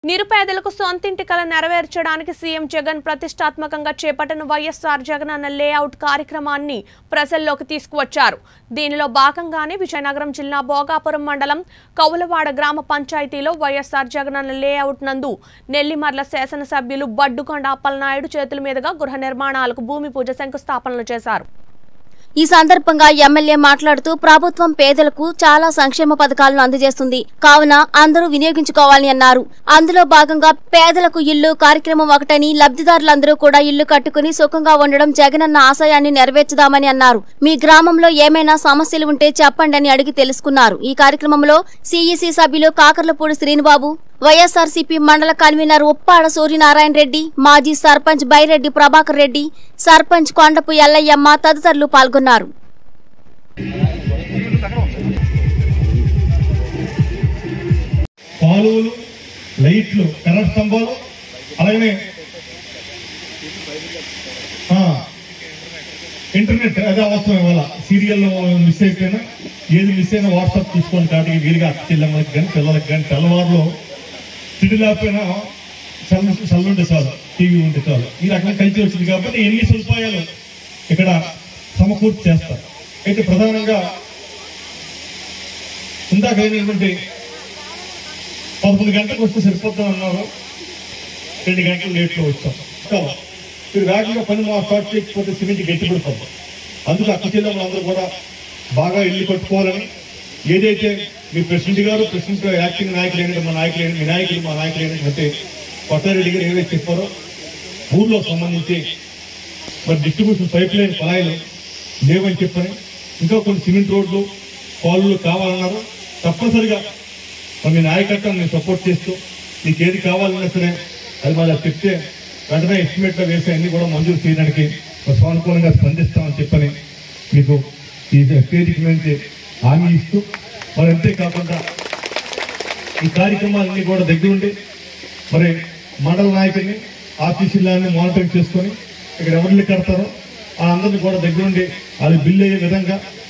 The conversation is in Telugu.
నిరుపేదలకు సొంతింటి కల నెరవేర్చడానికి సీఎం జగన్ ప్రతిష్టాత్మకంగా చేపట్టిన వైఎస్ఆర్ జగన్ అన్న లేఅవుట్ కార్యక్రమాన్ని ప్రజల్లోకి తీసుకువచ్చారు దీనిలో భాగంగానే విజయనగరం జిల్లా భోగాపురం మండలం కౌలవాడ గ్రామ పంచాయతీలో వైఎస్ఆర్ జగన్ అన్న లేఅవుట్ నందు నెల్లిమర్ల శాసనసభ్యులు బడ్డుకొండ అప్పలనాయుడు చేతుల మీదుగా గృహ నిర్మాణాలకు భూమి పూజ శంకుస్థాపనలు చేశారు ఈ సందర్భంగా ఎమ్మెల్యే మాట్లాడుతూ ప్రభుత్వం పేదలకు చాలా సంక్షేమ పథకాలను అందజేస్తుంది కావున అందరూ వినియోగించుకోవాలని అన్నారు అందులో భాగంగా పేదలకు ఇల్లు కార్యక్రమం ఒకటని లబ్ధిదారులందరూ కూడా ఇల్లు కట్టుకుని సుఖంగా ఉండడం జగనన్న ఆశయాన్ని నెరవేర్చుదామని అన్నారు మీ గ్రామంలో ఏమైనా సమస్యలు ఉంటే చెప్పండి అని అడిగి తెలుసుకున్నారు ఈ కార్యక్రమంలో సిఈసి సభ్యులు కాకర్లపూడి శ్రీనిబాబు వైఎస్ఆర్సీపీ మండల కన్వీనర్ ఉప్పాడ సూర్యనారాయణ రెడ్డి మాజీ సర్పంచ్ బైరెడ్డి ప్రభాకర్ రెడ్డి సర్పంచ్ కొండపు ఎల్లయ్యమ్మ తదితరులు పాల్గొన్నారు కాలువలు లైట్లు కరెంట్ స్తంభాలు అలాగనే ఆ, ఇంటర్నెట్ అదే అవసరం ఇవాళ సీరియల్ మిస్ అయిపోయినా ఏది మిస్ అయినా వాట్సాప్ చూసుకొని కాటికి వీలుగా అక్క చెల్లెమ్మలకి కానీ పిల్లలకి కానీ తెల్లవారులో సిటీ లేకపోయినా చల్ల చల్ల ఉంటే చాలు టీవీ ఉంటే చాలు ఈ రకంగా కలిసి వచ్చింది కాబట్టి ఎన్ని సదుపాయాలు ఇక్కడ సమకూర్చి చేస్తారు అయితే ప్రధానంగా ఇందాక అయినటువంటి పదకొండు గంటలకు వస్తే సరిపోతాం అన్నారు రెండు గంటలు లేట్లో వచ్చాం చాలా. మీరు వేగంగా పని మా స్టార్ట్ చేయకపోతే సిమెంట్ గట్టి పడుతుంది అందుకు అక్క చెల్లెమ్మలు అందరూ కూడా బాగా ఇల్లు కట్టుకోవాలని ఏదైతే మీ ప్రెసిడెంట్ గారు ప్రెసిడెంట్ యాక్టింగ్ నాయకులు ఏంటంటే మా నాయకులు ఏంటి మీ నాయకులు మా నాయకులు ఏంటంటే కొట్టారెడ్డి గారు ఏవైతే చెప్పారో ఊర్లో సంబంధించి మరి డిస్ట్రిబ్యూషన్ పైప్ లైన్ పలాయిలు లేవని చెప్పని ఇంకా కొన్ని సిమెంట్ రోడ్లు కాలువలు కావాలన్నారు తప్పనిసరిగా మరి మీ నాయకత్వం నేను సపోర్ట్ చేస్తూ మీకు ఏది కావాలన్నా సరే అది మళ్ళీ చెప్తే వెంటనే ఎస్టిమేట్ లో వేసి అన్ని కూడా మంజూరు చేయడానికి మరి సానుకూలంగా స్పందిస్తామని చెప్పని మీకు ఈ స్టేజ్కి నుంచి హామీ ఇస్తూ మరి అంతేకాకుండా ఈ కార్యక్రమాలన్నీ కూడా దగ్గరుండి మరి మండల నాయకుల్ని ఆఫీసులని మానిటరింగ్ చేసుకొని ఇక్కడ ఎవరిని కడతారో ఆ అందరిని కూడా దగ్గరుండి అది బిల్లు అయ్యే విధంగా